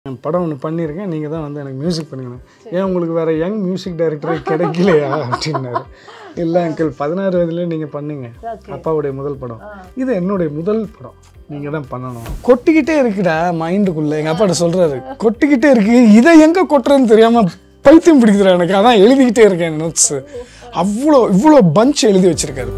நான் படம் ஒன்று பண்ணியிருக்கேன் நீங்கள் தான் வந்து எனக்கு மியூசிக் பண்ணிக்கணும் ஏன் உங்களுக்கு வேறு யங் மியூசிக் டைரக்டரே கிடைக்கலையா அப்படின்னாரு இல்லை அங்கிள் பதினாறு வயதுலேயே நீங்கள் பண்ணுங்க அப்பாவுடைய முதல் படம் இது என்னுடைய முதல் படம் நீங்கள் தான் பண்ணணும் கொட்டிக்கிட்டே இருக்குடா மைண்டுக்குள்ளே எங்கள் அப்பாட்ட சொல்கிறாரு கொட்டிக்கிட்டே இருக்கு இதை எங்கே கொட்டுறதுன்னு தெரியாமல் பைத்தியம் பிடிக்குதுடா எனக்கு அதான் எழுதிக்கிட்டே இருக்கேன் நோட்ஸு அவ்வளோ இவ்வளோ பஞ்ச் எழுதி வச்சிருக்காரு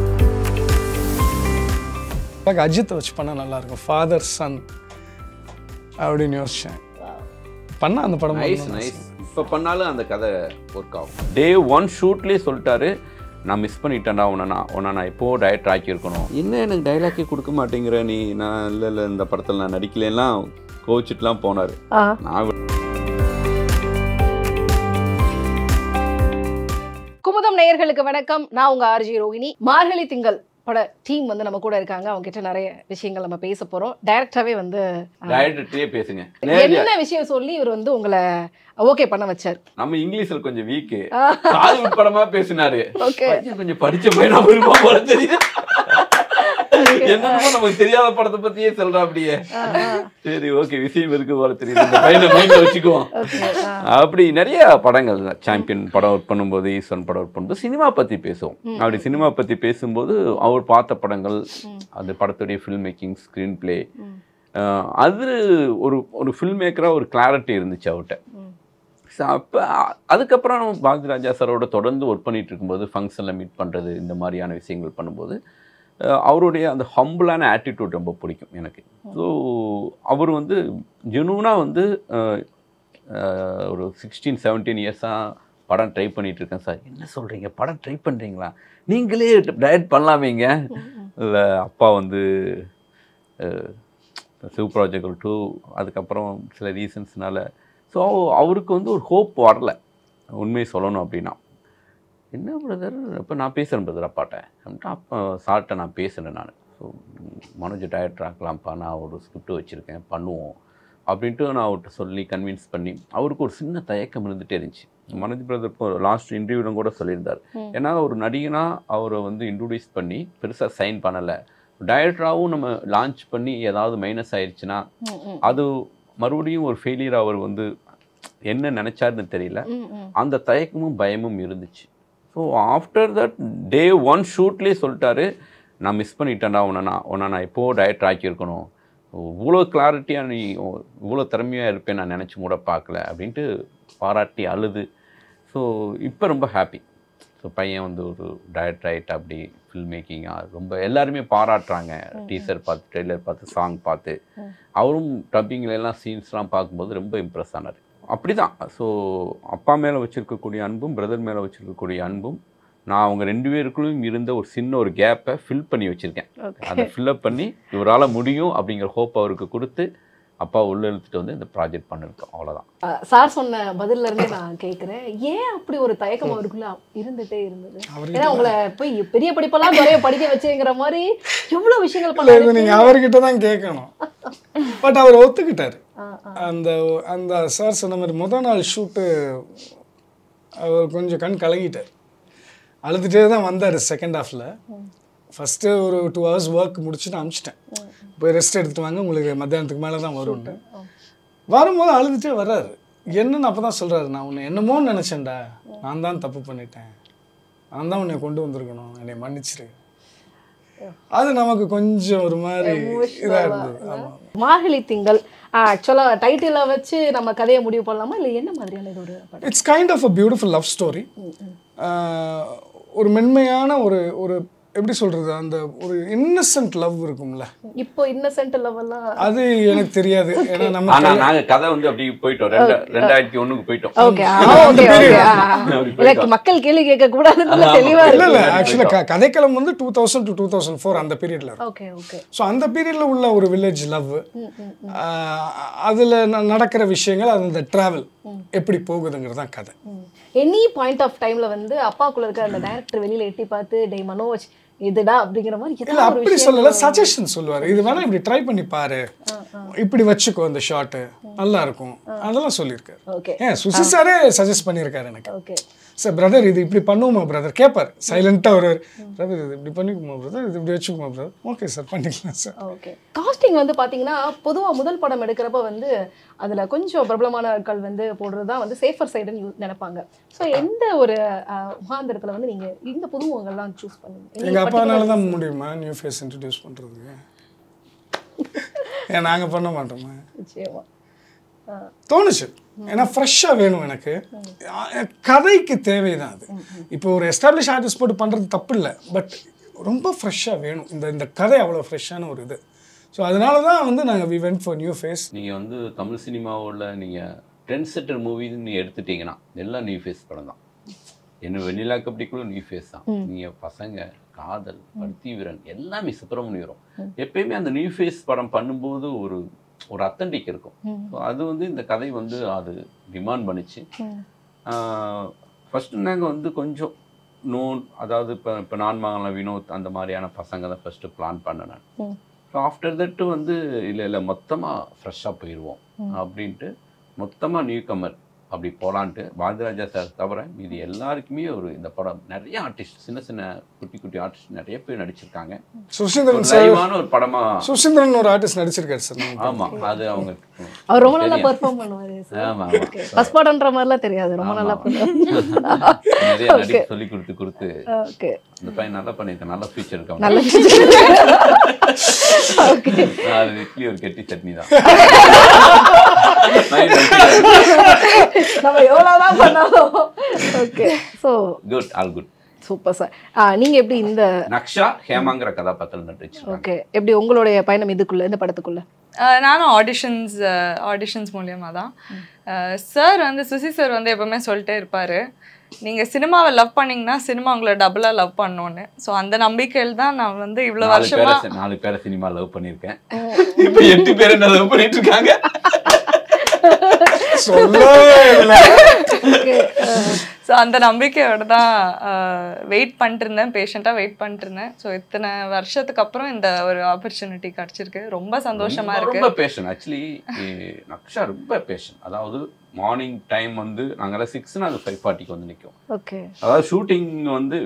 எனக்கு அஜித்தை வச்சு பண்ணால் நல்லாயிருக்கும் ஃபாதர் சன் அப்படின்னு யோசித்தேன் பண்ண அந்த படம் நைஸ் பண்ணணும்னு நைஸ் இப்போ பண்ணாலும் அந்த கதை ஒர்க் ஆகும் டே ஒன் ஷூட்லேயே சொல்லிட்டாரு நான் மிஸ் பண்ணிட்டேன்டா உன்னை நான் உன்னை நான் எப்போ டயட் ஆக்கியிருக்கணும் என்ன எனக்கு டைலாக்கே கொடுக்க மாட்டேங்கிற நீ நான் இல்லை இல்லை இந்த படத்தில் நான் நடிக்கலைலாம் கோச்சிட்டுலாம் போனார் ஆ நான் குமுதம் நேயர்களுக்கு வணக்கம் நான் உங்க ஆர்ஜி ரோஹிணி மார்கழி திங்கள் பட டீம் வந்து நம்ம கூட இருக்காங்க அவங்க கிட்ட நிறைய விஷயங்கள் நம்ம பேச போறோம் டைரக்டாவே வந்து ஆ, டயட்ரியே பேசுங்க நேரடியா என்ன விஷயம் சொல்லி இவர் வந்து உங்களை ஓகே பண்ண வச்சார் நம்ம இங்கிலீஷ்ல கொஞ்சம் வீக்கு ஹாலிவுட் படமா பேசினாரு ஓகே பையன் கொஞ்சம் படிச்ச பையனா வருமா போல தெரியுது என்னமோ நமக்கு தெரியாத படத்தை பத்தியே சொல்றா அப்படியே சரி ஓகே விஷயம் இருக்கு போல தெரியுது இந்த பையனை மைண்ட்ல வச்சுக்குவோம் ஓகே அப்படி நிறைய படங்கள் சாம்பியன் படம் ஒர்க் பண்ணும்போது ஈஸ்வரன் படம் ஒர்க் பண்ணும்போது சினிமா பத்தி பேசுவோம் அப்படி சினிமா பத்தி பேசும்போது அவர் பார்த்த படங்கள் அந்த படத்துடைய ஃபில்ம் மேக்கிங் ஸ்க்ரீன் பிளே அது ஒரு ஒரு ஃபில்ம் மேக்கராக ஒரு கிளாரிட்டி இருந்துச்சு அவர்கிட்ட So, அப்ப அ- அதுக்கப்புறம் நம்ம பாரதி ராஜா சாரோட தொடர்ந்து ஒர்க் பண்ணிட்டு இருக்கும்போது ஃபங்க்ஷனில் மீட் பண்ணுறது இந்த மாதிரியான விஷயங்கள் பண்ணும்போது அஹ், அவருடைய அந்த ஹம்பிளான ஆட்டிடியூட் ரொம்ப பிடிக்கும் எனக்கு ஸோ அவர் வந்து ஜெனூனாக வந்து அஹ், அஹ், ஒரு சிக்ஸ்டீன் செவன்டீன் இயர்ஸாக படம் ட்ரை பண்ணிட்டு இருக்கேன் சார் என்ன சொல்கிறீங்க படம் ட்ரை பண்ணுறீங்களா நீங்களே டயட் பண்ணலாமேங்க இல்லை அப்பா வந்து சிவ ப்ராஜெக்ட் டூ அதுக்கப்புறம் சில ரீசன்ஸ்னால ஸோ அவருக்கு வந்து ஒரு ஹோப் வரல உண்மையை சொல்லணும் அப்படின்னா என்ன பிரதர் இப்போ நான் பேசுகிறேன் பிரதர் அப்பாட்ட அப்படின்ட்டு அப்போ சார்கிட்ட நான் பேசுகிறேன் நான் ஸோ மனோஜ் டயரக்டர் ஆக்கலாம்ப்பா நான் ஒரு ஸ்கிரிப்ட் வச்சுருக்கேன் பண்ணுவோம் அப்படின்ட்டு நான் அவர்கிட்ட சொல்லி கன்வின்ஸ் பண்ணி அவருக்கு ஒரு சின்ன தயக்கம் இருந்துகிட்டே இருந்துச்சு மனோஜ் பிரதர் இப்போ லாஸ்ட் இன்டர்வியூலும் கூட சொல்லியிருந்தார் ஏன்னா ஒரு நடிகனாக அவரை வந்து இன்ட்ரடியூஸ் பண்ணி பெருசாக சைன் பண்ணலை டைரக்டராகவும் நம்ம லான்ச் பண்ணி ஏதாவது மைனஸ் ஆயிடுச்சுன்னா அது மறுபடியும் ஒரு ஃபெயிலியர் அவர் வந்து என்ன நினச்சாருன்னு தெரியல அந்த தயக்கமும் பயமும் இருந்துச்சு so after that day one ஷூட்லேயே சொல்லிட்டாரு நான் மிஸ் பண்ணிட்டேன்டா உன்னை நான் உன்னை நான் எப்போ டயட் ஆக்கியிருக்கணும் இவ்வளோ கிளாரிட்டியாக நீ இவ்வளோ திறமையாக இருப்பேன் நான் நினச்சி கூட பார்க்கல அப்படின்ட்டு பாராட்டி அழுது ஸோ இப்போ ரொம்ப ஹாப்பி ஸோ பையன் வந்து ஒரு டயட் ரைட் அப்படி ஃபில்ம் மேக்கிங்காக ரொம்ப எல்லாருமே பாராட்டுறாங்க டீசர் பார்த்து ட்ரெய்லர் பார்த்து சாங் பார்த்து அவரும் டப்பிங்கில் எல்லாம் சீன்ஸ்லாம் பார்க்கும்போது ரொம்ப இம்ப்ரெஸ் ஆனார் அப்படி தான் ஸோ அப்பா மேலே வச்சுருக்கக்கூடிய அன்பும் பிரதர் மேலே வச்சுருக்கக்கூடிய அன்பும் நான் அவங்க ரெண்டு பேருக்குள்ளும் இருந்த ஒரு சின்ன ஒரு கேப்பை ஃபில் பண்ணி வச்சுருக்கேன் ஓகே அதை ஃபில்அப் பண்ணி இவரால் முடியும் அப்படிங்கிற ஹோப் அவருக்கு கொடுத்து அப்பா உள்ள இழுத்துட்டு வந்து இந்த ப்ராஜெக்ட் பண்ணிருக்கோம் அவ்வளோதான் சார் சொன்ன பதில்ல இருந்து நான் கேக்குறேன் ஏன் அப்படி ஒரு தயக்கம் அவருக்குள்ள இருந்துட்டே இருந்தது அவர்கிட்ட ஏன்னா உங்களை போய் பெரிய படிப்பெல்லாம் நிறைய படிக்க வச்சுங்கிற மாதிரி எவ்வளவு விஷயங்கள் இல்லை இது பண்ணாரு நீங்கள் அவர்கிட்ட தான் கேட்கணும் பட் அவர் ஒத்துக்கிட்டாரு ஆ, ஆ. அந்த அந்த சார் சொன்ன மாதிரி முதல் நாள் ஷூட்டு அவர் கொஞ்சம் கண் கலங்கிட்டார் அழுதுகிட்டே தான் வந்தார் செகண்ட் ஹாஃபில் ஃபஸ்ட்டு ஒரு டூ ஹவர்ஸ் ஒர்க் முடிச்சுட்டு அனுப்பிச்சிட்டேன் போய் ரெஸ்ட் எடுத்துட்டு வாங்க உங்களுக்கு மத்தியானத்துக்கு மேலே தான் வரும்னு வரும்போது அழுதுகிட்டே வர்றாரு என்னன்னு அப்போ தான் சொல்கிறாரு நான் உன்னை என்னமோன்னு நினச்சேன்டா நான் தான் தப்பு பண்ணிட்டேன் நான் தான் உன்னை கொண்டு வந்திருக்கணும் என்னை மன்னிச்சிரு அது நமக்கு கொஞ்சம் ஒரு மாதிரி இதாக இருந்தது ஆமாம் மார்கழி திங்கள் ஆக்சுவலா டைட்டில வச்சு நம்ம கதையை முடிவு பண்ணலாமா இல்ல என்ன மாதிரியான இது ஒரு படம் it's kind of a beautiful love story ஒரு மென்மையான ஒரு ஒரு எப்படி சொல்கிறது அந்த ஒரு இன்னசென்ட் லவ் இருக்கும்ல இப்போ இன்னசென்ட் லெவல்லாம் அது எனக்கு தெரியாது ஏன்னா நம்ம ஆனா நாங்க கதை வந்து அப்படி போயிட்டோம் ரெண்டு ரெண்டாயிரத்தி ஒண்ணுக்கு போயிட்டோம் ஓகே ஓகே ஓகே இல்ல மக்கள் கேள்வி கேட்க கூடாதுன்னு தெளிவா இல்லை இருக்கு இல்லை ஆக்சுவலாக கதைக்களம் வந்து two thousand to two thousand four அந்த பீரியடில் இருக்கும் ஓகே ஓகே ஸோ அந்த பீரியடில் உள்ள ஒரு வில்லேஜ் லவ் அதில் நடக்கிற விஷயங்கள் அது அந்த ட்ராவல் எப்படி போகுதுங்கிறது தான் கதை எனி பாயிண்ட் ஆஃப் டைம்ல வந்து அப்பாக்குள்ள இருக்க அந்த டைரக்டர் வெளியில எட்டி பார்த்து டேய் மனோஜ் இதுடா அப்படிங்கிற மாதிரி இல்ல ஏதாவது ஒரு அப்படி விஷயம் சொல்லல சஜஷன் சொல்லுவாரு இது வேணா இப்படி ட்ரை பண்ணி பாரு இப்படி வச்சுக்கோ அந்த ஷாட்டு நல்லா இருக்கும் அதெல்லாம் சொல்லியிருக்காரு ஓகே ஏன் சுசி சாரே சஜஸ்ட் பண்ணியிருக்காரு எனக்கு ஓகே சார் பிரதர் இது இப்படி பண்ணுவோமா பிரதர் கேட்பார் சைலண்ட்டாக வருவார் பிரதர் இது இப்படி பண்ணிக்குமா பிரதர் இது இப்படி வச்சுக்குமா பிரதர் ஓகே சார் பண்ணிக்கலாம் சார் ஓகே காஸ்டிங் வந்து பாத்தீங்கன்னா பொதுவா முதல் படம் எடுக்கிறப்ப வந்து அதுல கொஞ்சம் பிரபலமான ஆட்கள் வந்து போடுறது தான் வந்து சேஃபர் சைடுன்னு நினைப்பாங்க ஸோ எந்த ஒரு அஹ், முகாந்திரத்துல வந்து நீங்க இந்த புதுமுகங்கள்லாம் சூஸ் பண்ணுங்க எங்கள் அப்பானால தான் முடியுமா நியூ ஃபேஸ் இன்ட்ரடியூஸ் பண்ணுறதுக்கு ஏன் நாங்கள் பண்ண மாட்டோமா நிச்சயமா அஹ், தோணுச்சு ஏன்னா ஃப்ரெஷ்ஷாக வேணும் எனக்கு அஹ் கதைக்கு தேவைதான் அது இப்போ ஒரு எஸ்டாப்ளிஷ் ஆர்டிஸ்ட் போட்டு பண்ணுறது தப்பு இல்லை பட் ரொம்ப ஃப்ரெஷ்ஷாக வேணும் இந்த இந்த கதை அவ்வளோ ஃப்ரெஷ்ஷான ஒரு இது ஸோ அதனால தான் வந்து நாங்கள் we went for new face நீங்கள் வந்து தமிழ் சினிமாவோட நீங்கள் ட்ரெண்ட் செட்டர் மூவின்னு நீ எடுத்துட்டீங்கன்னா எல்லாம் நியூ ஃபேஸ் படம் தான் என்ன வெண்ணிலா கபடி கூட நியூ ஃபேஸ் தான் நீங்கள் பசங்க காதல் பருத்தி வீரன் எல்லாமே சுப்பிரமணியம் எப்பயுமே அந்த நியூ ஃபேஸ் படம் பண்ணும்போது ஒரு ஒரு அத்தன்டிக் இருக்கும் ஸோ அது வந்து இந்த கதை வந்து அது டிமாண்ட் பண்ணிச்சு ஃபஸ்ட்டு நாங்கள் வந்து கொஞ்சம் நோன் அதாவது இப்போ இப்போ நான் மகன வினோத் அந்த மாதிரியான பசங்க தான் ஃபஸ்ட்டு பிளான் பண்ணேன் நான் ம். ஸோ ஆஃப்டர் தட்டு வந்து இல்லை இல்லை மொத்தமாக ஃப்ரெஷ்ஷாக போயிடுவோம் அப்படின்ட்டு மொத்தமாக நியூ கமர் அப்படி போகலான்ட்டு பாரதிராஜா சார் தவிர மீதி எல்லாருக்குமே ஒரு இந்த படம் நிறைய ஆர்டிஸ்ட் சின்ன சின்ன குட்டி குட்டி ஆர்டிஸ்ட் நிறைய பேர் நடிச்சிருக்காங்க சுசீந்திரன் சார் லைவான ஒரு படமா சுசீந்திரன் ஒரு ஆர்டிஸ்ட் நடிச்சிருக்காரு சார் நம்ம ஆமா அது அவங்க அவர் ரொம்ப நல்லா தெரியும். பெர்ஃபார்ம் பண்ணுவாரு ஆமா ஆமா ஃபர்ஸ்ட் படம்ன்ற மாதிரிலாம் தெரியாது ரொம்ப நல்லா ஆமா. பண்ணுவாரு நிறைய நடிப்பு சொல்லி கொடுத்து கொடுத்து ஓகே இந்த பையன் நல்லா பண்ணியிருக்கான் நல்ல ஃபியூச்சர் இருக்கு நல்ல அவனுக்கு. ஓகே அது இட்லி ஒரு கெட்டி சட்னி தான் நம்ம எவ்வளவுதான் பண்ணாலும் okay so good all good super sir நீங்க எப்படி இந்த நக்ஷா ஹேமாங்கிற கதாபாத்திரம் நடிச்சிருக்காங்க ஓகே எப்படி உங்களுடைய பயணம் இதுக்குள்ள இந்த படத்துக்குள்ள அஹ் நானும் ஆடிஷன்ஸ் ஆடிஷன்ஸ் மூலியமாக தான் சார் வந்து சுசி சார் வந்து எப்பவுமே சொல்லிட்டே இருப்பார் நீங்கள் சினிமாவை லவ் பண்ணீங்கன்னா சினிமா உங்களை டபுளாக லவ் பண்ணோன்னு ஸோ அந்த நம்பிக்கையில் தான் நான் வந்து இவ்வளோ நாலு பேரை வருஷமா சி- நாலு பேரை சினிமா லவ் பண்ணியிருக்கேன் இப்போ எட்டு பேர் என்ன லவ் பண்ணிட்டு இருக்காங்க சொல்லவே இல்லை ஸோ அந்த நம்பிக்கையோட தான் வெயிட் பண்ணிட்டு இருந்தேன் பேஷண்ட்டாக வெயிட் பண்ணிட்டு இருந்தேன் ஸோ இத்தனை வருஷத்துக்கு அப்புறம் இந்த ஒரு ஆப்பர்ச்சுனிட்டி கிடச்சிருக்கு ரொம்ப சந்தோஷமா ரொம்ப- இருக்கு ரொம்ப பேஷன் ஆக்சுவலி நக்ஷா ரொம்ப பேஷன் அதாவது மார்னிங் டைம் வந்து நாங்கெல்லாம் சிக்ஸ்னா அது ஃபைவ் ஃபார்ட்டிக்கு வந்து நிற்கும் ஓகே அதாவது ஷூட்டிங் வந்து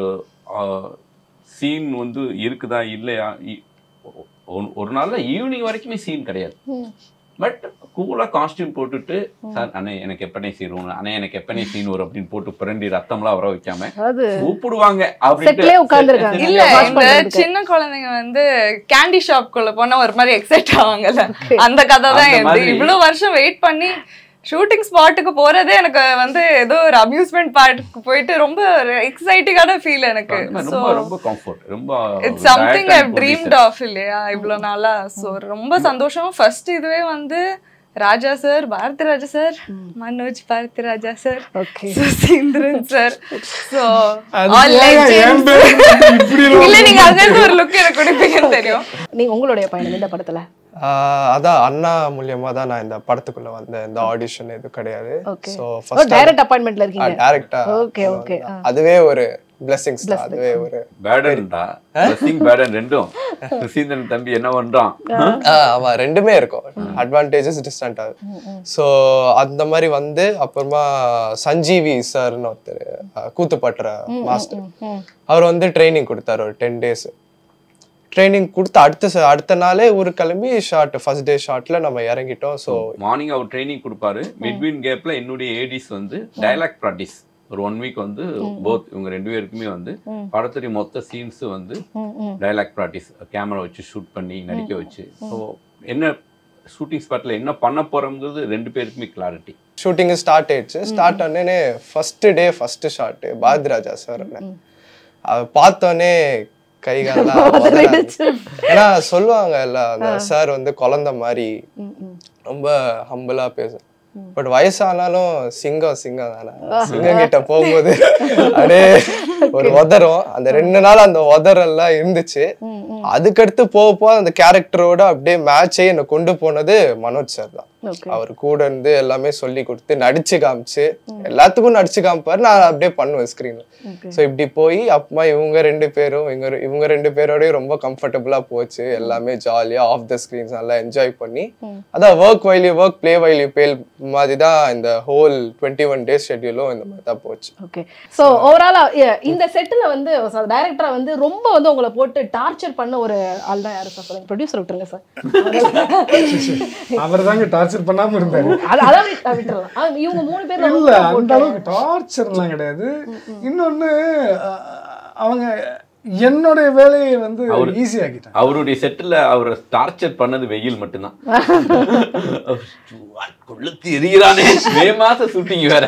சீன் வந்து இருக்குதா இல்லையா இ- ஒரு- ஒரு நாள்ல ஈவினிங் வரைக்குமே சீன் கிடையாது பட் கூலாக காஸ்டியூம் போட்டுட்டு சார் அண்ணே எனக்கு எப்பனே சீன் வரும் அண்ணே எனக்கு எப்பனே சீன் வரும் அப்படின்னு போட்டு பிரண்டி ரத்தம்லாம் வர வைக்காம அது கூப்பிடுவாங்க செட்லயே உட்கார்ந்திருக்காங்க. இல்ல Watch இந்த பண்றதுக்கு. சின்ன குழந்தைங்க வந்து கேண்டி ஷாப்குள்ள போனா ஒரு மாதிரி எக்ஸைட் ஆவாங்கல்ல அந்த கதை தான் அந்த இது மாதிரி. இவ்வளவு வருஷம் வெயிட் பண்ணி ஷூட்டிங் ஸ்பாட்டுக்கு போறதே எனக்கு வந்து ஏதோ ஒரு அம்யூஸ்மெண்ட் பார்க்கு போயிட்டு ரொம்ப எக்ஸைட்டிங்கான ஃபீல் எனக்கு ஸோ ரொம்ப ரொம்ப கம்ஃபர்ட் ரொம்ப it's something I dreamt of இல்லையா இவ்வளோ நாளா ஸோ ரொம்ப சந்தோஷம் ஃபர்ஸ்ட் இதுவே வந்து Raja sir Bharathi Raja sir Manoj Bharathi Raja sir okay Suseenthiran sir so அது ஆல் ஏன் என் பேர் மட்டும் இப்படி எல்லாம் இல்ல நீங்க அங்க இருந்து ஒரு லுக் எனக்கு கொடுப்பீங்கன்னு தெரியும் நீங்க உங்களுடைய பயணம் இந்த படத்துல ஆஹ் அதான் அண்ணா மூலியமா தான் நான் இந்த படத்துக்குள்ள வந்தேன் இந்த ஆடிஷன் எதுவும் கிடையாது okay so oh first direct அப்பாயின்மெண்ட்ல இருக்கீங்க டேரக்டா ஓகே ஓகே அதுவே ஒரு பிளெஸிங்ஸ் தான் அதுவே ஒரு பேடன்டா பிளஸிங் பேடன் ரெண்டும் சுசீந்திரன் தம்பி என்ன பண்றான் ஆஹ் ஆமா ரெண்டுமே இருக்கும் அட்வான்டேஜஸ் டிஸ்டன்ட் ஸோ அந்த மாதிரி வந்து அப்புறமா சஞ்சீவி சார்னு ஒருத்தர் ஆஹ் கூத்துப்பட்டுற மாஸ்டர் அவர் வந்து ட்ரைனிங் கொடுத்தாரு ஒரு டென் டேஸ் ட்ரைனிங் கொடுத்து அடுத்த ச- அடுத்த நாளே ஒரு கிளம்பி ஷார்ட் ஃபர்ஸ்ட் டே ஷார்ட்ல நம்ம இறங்கிட்டோம் ஸோ மார்னிங் அவர் ட்ரைனிங் கொடுப்பாரு மிட்வீன் கேப்ல என்னுடைய ஏடிஸ் வந்து டயலாக் ப்ராக்டிஸ் ஒரு ஒன் வீக் வந்து போத் இவங்க ரெண்டு பேருக்குமே வந்து படத்துடைய மொத்த சீன்ஸ் வந்து டயலாக் ப்ராக்டிஸ் கேமரா வச்சு ஷூட் பண்ணி நடிக்க வச்சு ஸோ என்ன ஷூட்டிங் ஸ்பாட்ல என்ன பண்ண போறோங்கிறது ரெண்டு பேருக்குமே கிளாரிட்டி ஷூட்டிங் ஸ்டார்ட் ஆயிடுச்சு ஸ்டார்ட் ஆனே first day first shot Bharathiraja sir அவர் பார்த்தோன்னே கைகாலாம் உதறாது. ஏன்னா சொல்லுவாங்க இல்ல அந்த சார் வந்து குழந்தை மாதிரி ரொம்ப ஹம்பிளா பேசும் பட் வயசானாலும் சிங்கம் சிங்கம் தானே சிங்கம் கிட்ட போகும்போது அப்படியே ஒரு உதரும் அந்த ரெண்டு நாள் அந்த உதறெல்லாம் இருந்துச்சு அதுக்கடுத்து போக போக அந்த கேரக்டரோட அப்படியே மேட்சே என்னை கொண்டு போனது மனோஜ் சார் தான் ஓகே அவர் கூட இருந்து எல்லாமே சொல்லி கொடுத்து நடிச்சு காமிச்சு எல்லாத்துக்கும் நடிச்சு காமிப்பாரு நான் அப்படியே பண்ணுவேன் ஸ்க்ரீன்ல ஸோ இப்படி போய் அப்புறமா இவங்க ரெண்டு பேரும் இவங்க ரெ- இவங்க ரெண்டு பேரோடய ரொம்ப கம்ஃபர்டபுளா போச்சு எல்லாமே ஜாலியா ஆஃப் த ஸ்க்ரீன்ஸ் நல்லா என்ஜாய் பண்ணி அதான் work while work play while play மாதிரி தான் இந்த ஹோல் டுவெண்ட்டி ஒன் டேஸ் ஷெட்யூலும் இந்த மாதிரி தான் போச்சு ஓகே ஸோ ஓவராலா இந்த செட்டில் வந்து டைரக்டரா வந்து ரொம்ப வந்து உங்களை போட்டு டார்ச்சர் பண்ண ஒரு ஆள் தான் யாரு சார் சொல்லுங்க ப்ரொடியூசர் விட்டுருங்க சார் அவர் தாங்க டார்ச்சர் டார்ச்சர் பண்ணாம இருந்தாரு அது அதான் விட்- விட்டுறலாம் ஆ, இவங்க மூணு பேர் இல்ல அந்த அளவுக்கு டார்ச்சர்லாம் கிடையாது இன்னொன்னு அஹ், அவங்க என்னுடைய வேலையை வந்து அவரு- ஈஸி ஆக்கிட்டாங்க அவருடைய செட்டில் அவரை டார்ச்சர் பண்ணது வெயில் மட்டும்தான் கொளுத்து எரியிறானே மே மாசம் ஷூட்டிங் வேற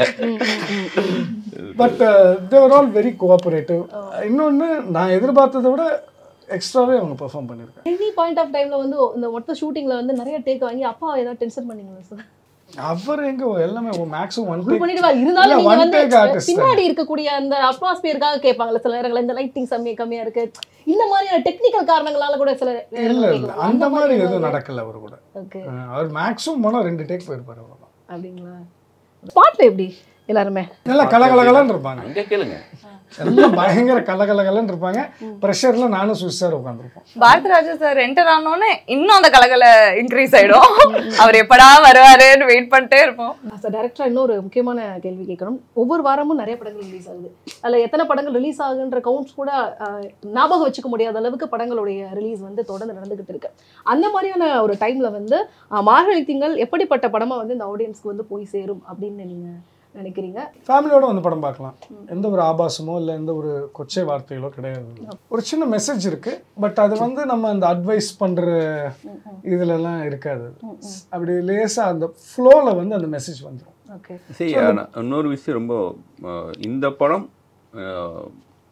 but they are all very cooperative இன்னொன்னு நான் எதிர்பார்த்ததை விட எக்ஸ்ட்ராவே அவங்க பெர்ஃபார்ம் பண்ணியிருக்காங்க எனி பாயிண்ட் ஆஃப் டைம்ல வந்து இந்த மொத்த ஷூட்டிங்ல வந்து நிறைய டேக் வாங்கி அப்பா ஏதாவது டென்ஷன் பண்ணீங்களா சார் அவர் எங்க எல்லாமே மேக்ஸிமம் ஒன் இப்படி பண்ணிடுவா இருந்தாலும் இல்ல, நீங்க one வந்து take artist பின்னாடி இருக்கக்கூடிய அந்த அட்மாஸ்பியருக்காக கேட்பாங்கல்ல சில நேரங்கள்ல இந்த லைட்டிங் கம்மி கம்மியா இருக்கு இந்த மாதிரியான டெக்னிக்கல் காரணங்களால கூட சில இல்ல இல்ல அந்த மாதிரி எதுவும் நடக்கல அவர் கூட ஓகே அஹ், அவர் மேக்ஸிமம் போனால் ரெண்டு டேக் போயிருப்பாரு அவ்வளோதான் அப்படிங்களா ஸ்பாட்ல எப்படி எல்லாருமே நல்லா கலகலகலன்னு இருப்பாங்க அங்க கேளுங்க எல்லாம் பயங்கர கலகலகலன்னு இருப்பாங்க ப்ரெஷர்ல நானும் சுவிஸார் உட்காந்துருப்போம் பாரதிராஜா சார் என்டர் ஆனோடனே இன்னும் அந்த கலகல இன்க்ரீஸ் ஆயிடும் அவர் எப்படா வருவாருன்னு வெயிட் பண்ணிட்டே இருப்போம் சார் டேரக்டரா இன்னொரு முக்கியமான கேள்வி கேட்கணும் ஒவ்வொரு வாரமும் நிறைய படங்கள் ரிலீஸ் ஆகுது அதுல எத்தனை படங்கள் ரிலீஸ் ஆகுன்ற கவுண்ட்ஸ் கூட ஆஹ், ஞாபகம் வச்சுக்க முடியாத அளவுக்கு படங்களுடைய ரிலீஸ் வந்து தொடர்ந்து நடந்துகிட்டு இருக்கு அந்த மாதிரியான ஒரு டைம்ல வந்து ஆஹ், மார்கழி திங்கள் எப்படிப்பட்ட படமா வந்து இந்த ஆடியன்ஸ்க்கு வந்து போய் சேரும் அப்படின்னு நீங்க நினைக்கிறீங்க ஃபேமிலியோட வந்து படம் பார்க்கலாம் எந்த ஒரு ஆபாசமோ இல்லை எந்த ஒரு கொச்சை வார்த்தைகளோ கிடையாது ஒரு சின்ன மெசேஜ் இருக்கு பட் அது வந்து நம்ம அந்த அட்வைஸ் பண்ற இதுலலாம் இருக்காது அப்படி லேசா அந்த ஃப்ளோல வந்து அந்த மெசேஜ் வந்துடும் ஓகே சரி ஆனா, இன்னொரு விஷயம் ரொம்ப அஹ், இந்த படம் அஹ்,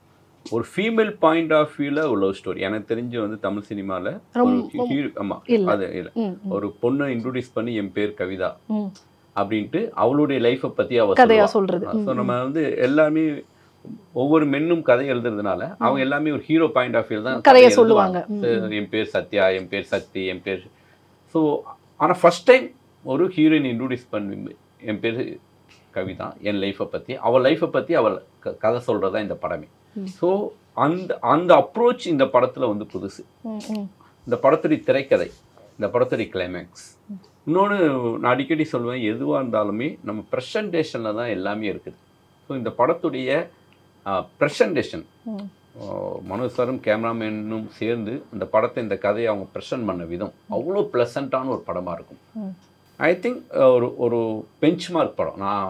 ஒரு ஃபீமேல் பாயிண்ட் ஆஃப் வியூல ஒரு லவ் ஸ்டோரி எனக்கு தெரிஞ்சு வந்து தமிழ் சினிமால ஒரு ரொம்ப- hero- ஆமா இல்ல. அது இல்ல ம் ம், ஒரு பொண்ணை இன்ட்ரோடியூஸ் பண்ணி என் பேர் கவிதா ம். அப்படின்ட்டு அவளுடைய லைஃப்பை பத்தி அவ கதையா சொல்லுவா. சொல்றது ம், ஸோ நம்ம வந்து எல்லாமே ஒவ்வொரு மென்னும் கதை எழுதுறதுனால அவங்க எல்லாமே ஒரு ஹீரோ பாயிண்ட் ஆஃப் வியூ தான் கதையை கதை சொல்லுவாங்க. எழுதுவாங்க. So, என் பேர் சத்யா என் பேர் சக்தி என் பேர் ஸோ ஆனால் ஃபர்ஸ்ட் டைம் ஒரு ஹீரோயின் இன்ட்ரோடியூஸ் பண்ணி என் பேர் கவிதா என் லைஃப்பை பற்றி அவள் லைஃப்பை பற்றி அவள் க கதை சொல்கிறது தான் இந்த படமே ஸோ அந்த அந்த அப்ரோச் இந்த படத்தில் வந்து புதுசு ம், ம். இந்த படத்துடைய திரைக்கதை இந்த படத்துடைய கிளைமேக்ஸ் இன்னொன்று நான் அடிக்கடி சொல்லுவேன் எதுவாக இருந்தாலுமே நம்ம ப்ரெசன்டேஷனில் தான் எல்லாமே இருக்குது ஸோ இந்த படத்துடைய ப்ரெசன்டேஷன் ம். மனோஜ் சாரும் கேமராமேனும் சேர்ந்து இந்த படத்தை இந்த கதையை அவங்க ப்ரெசன்ட் பண்ண விதம் அவ்வளோ ப்ளசண்ட்டான ஒரு படமாக இருக்கும் ம். ஐ திங்க் ஒரு ஒரு பெஞ்ச்மார்க் படம் நான்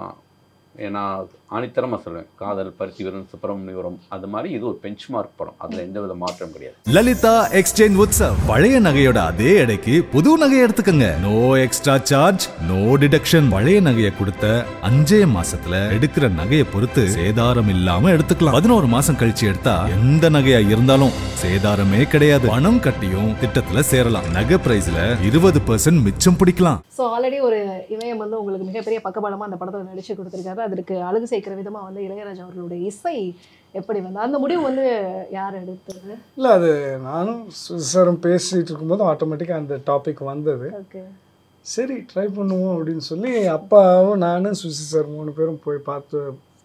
நான் ஆணித்தரமாக சொல்லுவேன் காதல் பருத்திவரன் சுப்பிரமணியபுரம் அது மாதிரி இது ஒரு பெஞ்ச்மார்க் படம் அதில் எந்த வித மாற்றம் கிடையாது லலிதா எக்ஸ்சேஞ்ச் உற்சவ் பழைய நகையோட அதே எடைக்கு புது நகையை எடுத்துக்கங்க no extra charge no deduction பழைய நகையை கொடுத்த அஞ்சே மாசத்துல எடுக்கிற நகையை பொறுத்து சேதாரம் இல்லாம எடுத்துக்கலாம் பதினோரு மாசம் கழிச்சு எடுத்தா எந்த நகையா இருந்தாலும் சேதாரமே கிடையாது பணம் கட்டியும் திட்டத்துல சேரலாம் நகை பிரைஸ்ல இருபது பர்சன்ட் மிச்சம் பிடிக்கலாம் ஸோ ஆல்ரெடி ஒரு இமயம் வந்து உங்களுக்கு மிகப்பெரிய பக்கபலமாக அந்த படத்தை நடிச்சு கொடுத்துருக்காரு அதற்கு அழகு சேர்க்கிற விதமாக வந்து இளையராஜா அவர்களுடைய இசை எப்படி வந்து அந்த முடிவு வந்து யார் எடுத்தது இல்லை அது நானும் சாரும் பேசிட்டு இருக்கும்போது ஆட்டோமேட்டிக்காக அந்த டாபிக் வந்தது ஓகே சரி ட்ரை பண்ணுவோம் அப்படின்னு சொல்லி அப்பாவும் நானும் சுசி சார் மூணு பேரும் போய் பார்த்து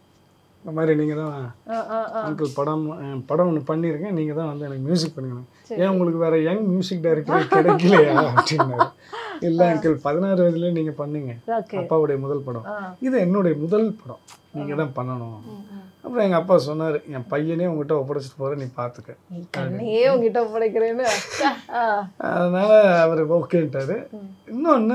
இந்த மாதிரி நீங்கள் தான் அங்கிள் படம் அஹ், படம் ஒன்று பண்ணியிருக்கேன் நீங்கள் தான் வந்து எனக்கு மியூசிக் பண்ணுங்க ஏன் உங்களுக்கு வேற யங் மியூசிக் டைரக்டர் கிடைக்கலையா அப்படின்னாரு இல்லை அங்கிள் பதினாறு வயதுல நீங்கள் பண்ணீங்க ஓகே அப்பாவுடைய முதல் படம் இது என்னுடைய முதல் படம் நீங்கள் தான் பண்ணணும் அப்புறம் எங்கள் அப்பா சொன்னார் என் பையனே உங்ககிட்ட ஒப்படைச்சிட்டு போகிறேன் நீ பார்த்துக்க கண்ணையே உங்ககிட்ட படைக்கிறேன்னு ஆ. அதனால அவர் ஓகேன்ட்டாரு இன்னொன்று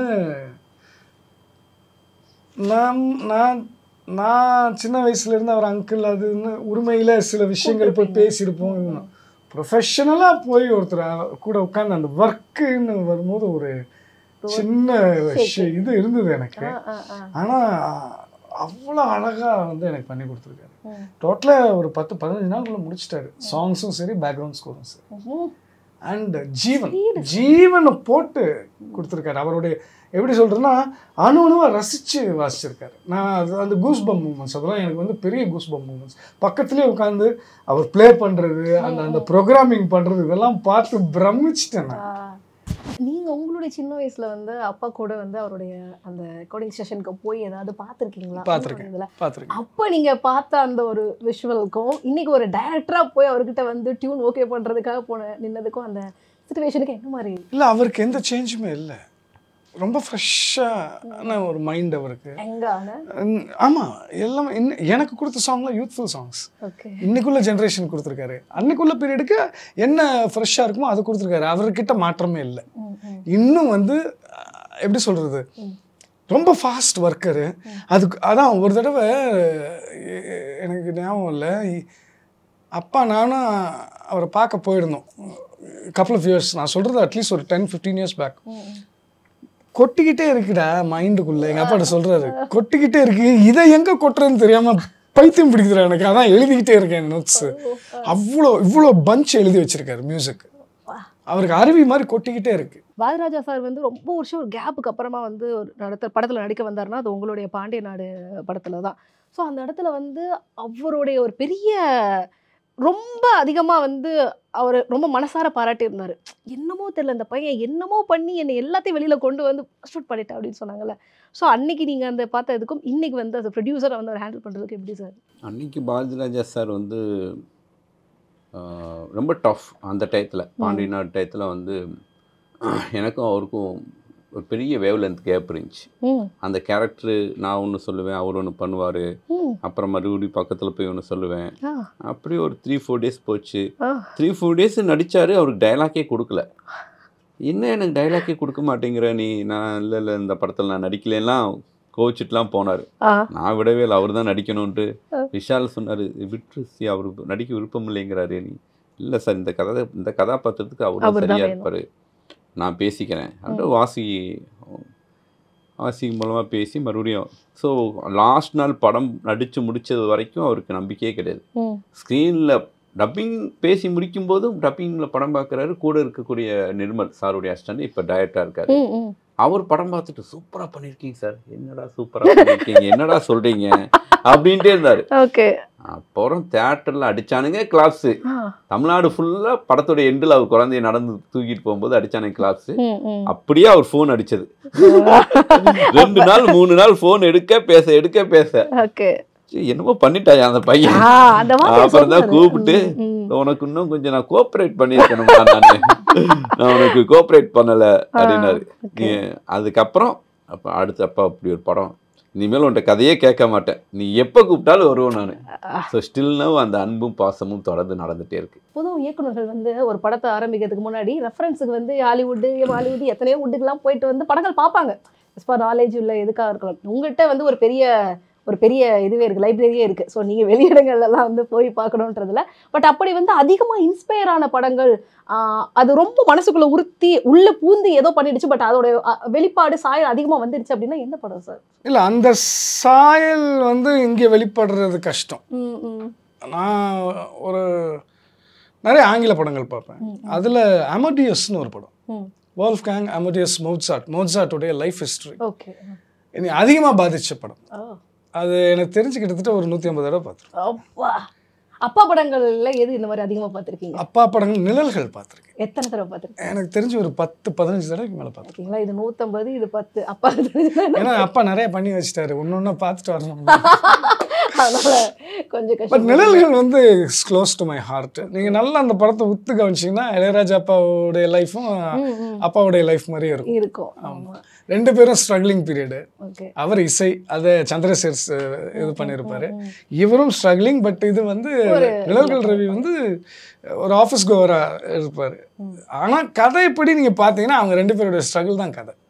நான் நான் நான் சின்ன வயசுல இருந்து அவர் அங்கிள் அதுன்னு உரிமையில சில விஷயங்கள் போய் பேசியிருப்போம் ப்ரொஃபஷனலாக போய் ஒருத்தர் அ- கூட உட்காந்து அந்த ஒர்க்குன்னு வரும்போது ஒரு சின்ன விஷயம் இது இருந்தது எனக்கு ஆ, ஆ, ஆ. ஆனால் அவ்வளோ அழகாக வந்து எனக்கு பண்ணி கொடுத்துருக்காரு டோட்டலாக ஒரு பத்து பதினஞ்சு நாளுக்குள்ள முடிச்சிட்டாரு சாங்ஸும் சரி பேக்ரவுண்ட் ஸ்கோரும் சரி ம். அண்ட் ஜீவன் ஜீவனை போட்டு கொடுத்துருக்காரு அவருடைய எப்படி சொல்கிறேன்னா அணு அணுவாக ரசித்து வாசிச்சிருக்காரு நான் அது அந்த கூஸ் பம் மூமெண்ட்ஸ் அதெல்லாம் எனக்கு வந்து பெரிய கூஸ் பம் மூமெண்ட்ஸ் பக்கத்துலேயே உட்காந்து அவர் ப்ளே பண்ணுறது அந்த அந்த ப்ரோக்ராமிங் பண்ணுறது இதெல்லாம் பார்த்து பிரமிச்சிட்டேன் நான் ஆ. நீங்க உங்களுடைய சின்ன வயசுல வந்து அப்பா கூட வந்து அவருடைய அந்த ரெக்கார்டிங் செஷனுக்கு போய் ஏதாவது பார்த்துருக்கீங்களா பார்த்திருக்கேன். இதுல பார்த்துருக்கேன் அப்ப நீங்க பார்த்த அந்த ஒரு விஷுவலுக்கும் இன்னைக்கு ஒரு டைரக்டரா போய் அவர்கிட்ட வந்து டியூன் ஓகே பண்றதுக்காக போன நின்னதுக்கும் அந்த சுச்சுவேஷனுக்கு என்ன மாதிரி இல்லை அவருக்கு எந்த சேஞ்சுமே இல்லை ரொம்ப ஃப்ரெஷ்ஷான ஒரு மைண்ட் அவருக்கு எங்க ஆன உம், ஆமா எல்லாமே இன்ன- எனக்கு கொடுத்த சாங்லாம் யூத்ஃபுல் சாங்ஸ் ஓகே இன்னைக்குள்ள ஜென்ரேஷன் கொடுத்துருக்காரு அன்னைக்குள்ள பீரியடுக்கு என்ன ஃப்ரெஷ்ஷாக இருக்குமோ அது கொடுத்துருக்காரு அவர்கிட்ட மாற்றமே இல்லை இன்னும் வந்து அஹ், எப்படி சொல்கிறது ரொம்ப ஃபாஸ்ட் ஒர்க்கரு அதுக்கு அதான் ஒரு தடவை எ- எனக்கு ஞாபகம் இல்லை அப்பா நானும் அவரை பார்க்க போயிருந்தோம் கப்பல் ஆஃப் இயர்ஸ் நான் சொல்கிறது அட்லீஸ்ட் ஒரு டென் ஃபிஃப்டீன் இயர்ஸ் பேக் கொட்டிக்கிட்டே இருக்குடா மைண்டுக்குள்ள எங்கள் அப்பாட்ட சொல்கிறாரு கொட்டிக்கிட்டே இருக்கு இதை எங்கே கொட்டுறதுன்னு தெரியாமல் பைத்தியம் பிடிக்குதுடா எனக்கு அதான் எழுதிக்கிட்டே இருக்கேன் நோட்ஸ் அவ்வளோ இவ்வளோ பஞ்ச் எழுதி வச்சிருக்காரு மியூசிக் அவருக்கு அருவி மாதிரி கொட்டிக்கிட்டே இருக்கு பாரதிராஜா சார் வந்து ரொம்ப வருஷம் ஒரு கேப்புக்கு அப்புறமா வந்து ஒரு நடத்த படத்தில் நடிக்க வந்தாருன்னா அது உங்களுடைய பாண்டிய நாடு படத்தில் தான் ஸோ அந்த இடத்துல வந்து அவருடைய ஒரு பெரிய ரொம்ப அதிகமாக வந்து அவர் ரொம்ப மனசார பாராட்டியிருந்தார் என்னமோ தெரியல இந்த பையன் என்னமோ பண்ணி என்னை எல்லாத்தையும் வெளியில் கொண்டு வந்து ஷூட் பண்ணிட்டேன் அப்படின்னு சொன்னாங்கல்ல ஸோ அன்னைக்கு நீங்கள் அந்த பார்த்த இதுக்கும் இன்னைக்கு வந்து அந்த ப்ரொடியூசரை வந்து அவர் ஹேண்டில் பண்ணுறதுக்கு எப்படி சார் அன்னைக்கு பாரதிராஜா சார் வந்து ஆஹ், ரொம்ப டஃப் அந்த டயத்தில் பாண்டியநாடு டயத்தில் வந்து எனக்கும் அவருக்கும் ஒரு பெரிய வேவ் லென்த் கேப் இருந்துச்சு ம் அந்த கேரக்டரு நான் ஒன்று சொல்லுவேன் அவர் ஒன்று பண்ணுவார் ம் அப்புறம் மறுபடியும் பக்கத்தில் போய் ஒன்று சொல்லுவேன் ஆ அப்படி ஒரு த்ரீ ஃபோர் டேஸ் போச்சு ஆ த்ரீ ஃபோர் டேஸ் நடித்தார் அவருக்கு டைலாக்கே கொடுக்கல என்ன எனக்கு டைலாக்கே கொடுக்க மாட்டேங்கிற நீ நான் இல்லை இல்லை இந்த படத்தில் நான் நடிக்கலைலாம் கோவிச்சிட்டுலாம் போனார் ஆ நான் விடவே இல்லை அவர் தான் நடிக்கணும்ன்ட்டு ஆ. விஷால் சொன்னார் விட்டு சி அவர் நடிக்க விருப்பம் இல்லைங்கிறாரு நீ இல்லை சார் இந்த கதை இந்த கதாபாத்திரத்துக்கு அவர் தான் அவர்தான் சரியாக வேணும். இருப்பார் நான் பேசிக்கிறேன் அப்படின்ட்டு வாசி வாசி மூலமாக பேசி மறுபடியும் ஸோ லாஸ்ட் நாள் படம் நடித்து முடிச்சது வரைக்கும் அவருக்கு நம்பிக்கையே கிடையாது ம் ஸ்க்ரீனில் டப்பிங் பேசி முடிக்கும் போதும் டப்பிங்கில் படம் பார்க்குறாரு கூட இருக்கக்கூடிய நிர்மல் சாருடைய அசிஸ்டன்ட் இப்போ டைரக்டாக இருக்காரு ம் ம் அவர் படம் பார்த்துட்டு சூப்பராக பண்ணியிருக்கீங்க சார் என்னடா சூப்பராக பண்ணியிருக்கீங்க என்னடா சொல்கிறீங்க அப்படின்ட்டே இருந்தார் ஓகே அப்புறம் தேட்டரில் அடிச்சானுங்க கிளாப்ஸு ஆ தமிழ்நாடு ஃபுல்லாக படத்தோட எண்டில் அவர் குழந்தைய நடந்து தூக்கிட்டு போகும்போது அடிச்சானுங்க கிளாப்ஸு ம் ம் அப்படியே அவர் ஃபோன் அடிச்சது ரெண்டு நாள் மூணு நாள் ஃபோன் எடுக்க பேச எடுக்க பேச ஓகே சரி, என்னமோ பண்ணிட்டாயா அந்த பையன் ஆ அந்த மாதிரி அப்புறம் தான் சொன்னாரு. கூப்பிட்டு ம், ம். உனக்கு இன்னும் கொஞ்சம் நான் கோஆப்ரேட் பண்ணியிருக்கணும்டா நான் நான் உனக்கு கோஆப்ரேட் பண்ணல அப்படின்னாரு okay. நீ- அதுக்கப்புறம் அப்போ அடுத்து அப்பா அப்படி ஒரு படம் இனிமேல் உன்ட்ட கதையே கேட்க மாட்டேன் நீ எப்போ கூப்பிட்டாலும் வருவேன் நான் ஸோ ஸ்டில்னவும் அந்த அன்பும் பாசமும் தொடர்ந்து நடந்துட்டே இருக்கு பொதுவும் இயக்குனர்கள் வந்து ஒரு படத்தை ஆரம்பிக்கிறதுக்கு முன்னாடி ரெஃபரன்ஸுக்கு வந்து ஹாலிவுட்டு பாலிவுட் எத்தனையோ வுட்டுக்கெல்லாம் போயிட்டு வந்து படங்கள் பார்ப்பாங்க ஃபார் நாலேஜ் உள்ள எதுக்காக இருக்கலாம் உங்கள்கிட்ட வந்து ஒரு பெரிய ஒரு பெரிய இதுவே இருக்குது லைப்ரரியே இருக்குது ஸோ நீங்கள் வெளியிடங்கள்லாம் வந்து போய் பார்க்கணுன்றதுல பட் அப்படி வந்து அதிகமாக இன்ஸ்பயர் ஆன படங்கள் ஆஹ், அது ரொம்ப மனசுக்குள்ளே உறுத்தி உள்ளே பூந்து ஏதோ பண்ணிடுச்சு பட் அதோட அஹ், வெளிப்பாடு சாயல் அதிகமாக வந்துடுச்சு அப்படின்னா எந்த படம் சார் இல்லை அந்த சாயல் வந்து இங்கே வெளிப்படுறது கஷ்டம் ம் ம் நான் ஒரு நிறைய ஆங்கில படங்கள் பார்ப்பேன் அதில் அமடியஸ்னு ஒரு படம் ம் வால்ஃப் கேங் அமடியஸ் மோட்சாட் மோட்சாட்டுடைய லைஃப் ஹிஸ்ட்ரி ஓகே என்னை அதிகமாக பாதிச்ச படம் ஓ அது எனக்கு தெரிஞ்சு கிட்டத்தட்ட ஒரு நூற்றி ஐம்பது தடவை பார்த்துருக்கேன் அப்பா அப்பா படங்கள்ல எது இந்த மாதிரி அதிகமாக பார்த்துருக்கீங்க அப்பா படங்கள் நிழல்கள் பார்த்துருக்கேன் எத்தனை தடவை பார்த்துருக்கீங்க எனக்கு தெரிஞ்சு ஒரு பத்து பதினஞ்சு தடவைக்கு மேலே பார்த்துருக்கேன் ஓகேங்களா இது நூற்றம்பது இது பத்து அப்பா ஏன்னா அப்பா நிறைய பண்ணி வச்சிட்டாரு ஒன்று ஒன்றா பார்த்துட்டு வரணும் அதனால கொஞ்சம் பட் கஷ்டம் நிழல்கள் வந்து க்ளோஸ் டு மை ஹார்ட் நீங்கள் நல்லா அந்த படத்தை உத்து கவனிச்சிங்கன்னா இளையராஜா அப்பாவுடைய லைஃப்பும் ம், ம். அப்பாவுடைய லைஃப் மாதிரியே இருக்கும் இருக்கும் ஆமா ரெண்டு பேரும் ஸ்ட்ரகிளிங் பீரியடு ஓகே அவர் இசை அதை சந்திரசேர் ச- இது பண்ணியிருப்பாரு இவரும் ஸ்ட்ரகிளிங் பட் இது வந்து நிழல்கள் ரவி வந்து ஒரு ஆஃபீஸ் கோவரா இருப்பார் ஆனால் கதைப்படி நீங்கள் பார்த்தீங்கன்னா அவங்க ரெண்டு பேருடைய ஸ்ட்ரகிள் தான் கதை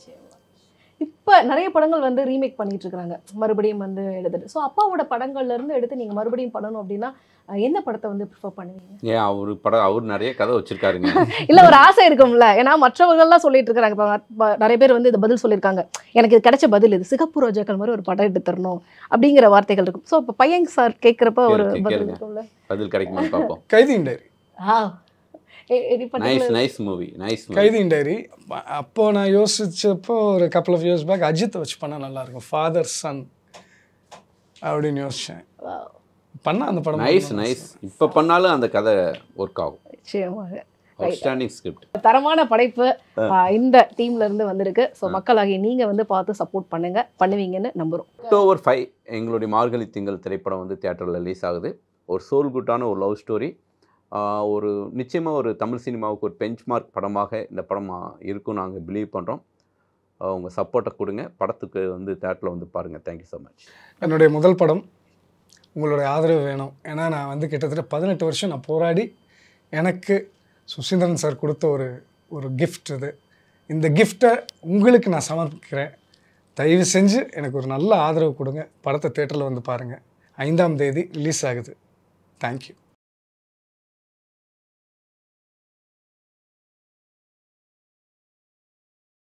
இப்போ நிறைய படங்கள் வந்து ரீமேக் பண்ணிட்டு இருக்காங்க மறுபடியும் வந்து எடுத்துட்டு ஸோ அப்பாவோட படங்கள்ல இருந்து எடுத்து நீங்க மறுபடியும் பண்ணணும் அப்படின்னா அஹ், எந்த படத்தை வந்து ப்ரிஃபர் பண்ணுவீங்க ஏன் அவர் படம் அவர் நிறைய கதை வச்சிருக்காருங்க இல்ல ஒரு ஆசை இருக்கும்ல ஏன்னா மற்றவர்கள்லாம் சொல்லிட்டு இருக்காங்க இப்போ ம- நிறைய பேர் வந்து இது பதில் சொல்லியிருக்காங்க எனக்கு இது கிடைச்ச பதில் இது சிகப்பு ரோஜாக்கள் மாதிரி ஒரு படம் எடுத்து தரணும் அப்படிங்கிற வார்த்தைகள் இருக்கும் ஸோ இப்போ பையன் சார் கேட்குறப்ப ஒரு கேளுங்க, பதில் கேளுங்க. இருக்கும்ல பதில் கிடைக்குமான்னு பார்ப்போம் கைதியின் டைரி ஆ எ- any nice particular- nice movie nice movie கைதியின் டைரி அப்போ நான் யோசிச்சப்போ ஒரு கப்பல் ஆஃப் இயர்ஸ் பேக் அஜித்தை வச்சு பண்ணால் நல்லாயிருக்கும் ஃபாதர் சன் அப்படின்னு யோசிச்சேன் Wow. பண்ணா அந்த படம் நைஸ் நைஸ் இப்போ பண்ணாலும் அந்த கதை ஒர்க் ஆகும் நிச்சயமாக அவுட்ஸ்டாண்டிங் ஸ்கிரிப்ட் தரமான படைப்பு ஆ, இந்த டீம்ல இருந்து வந்திருக்கு ஸோ மக்களாகிய நீங்க வந்து பார்த்து சப்போர்ட் பண்ணுங்க பண்ணுவீங்கன்னு நம்புறோம் அக்டோபர் ஃபைவ் எங்களுடைய மார்கழி திங்கள் திரைப்படம் வந்து தேட்டரில் ரிலீஸ் ஆகுது ஒரு சோல் குட்டான ஒரு லவ் ஸ்டோரி ஒரு நிச்சயமாக ஒரு தமிழ் சினிமாவுக்கு ஒரு பெஞ்ச் மார்க் படமாக இந்த படம் இருக்கும் நாங்கள் பிலீவ் பண்ணுறோம் உங்கள் சப்போர்ட்டை கொடுங்க படத்துக்கு வந்து தேட்டரில் வந்து பாருங்கள் தேங்க்யூ ஸோ மச் என்னுடைய முதல் படம் உங்களுடைய ஆதரவு வேணும் ஏன்னா நான் வந்து கிட்டத்தட்ட பதினெட்டு வருஷம் நான் போராடி எனக்கு சுசீந்திரன் சார் கொடுத்த ஒரு ஒரு கிஃப்ட் இது இந்த கிஃப்ட்டை உங்களுக்கு நான் சமர்ப்பிக்கிறேன் தயவு செஞ்சு எனக்கு ஒரு நல்ல ஆதரவு கொடுங்க படத்தை தேட்டரில் வந்து பாருங்கள் ஐந்தாம் தேதி ரிலீஸ் ஆகுது தேங்க்யூ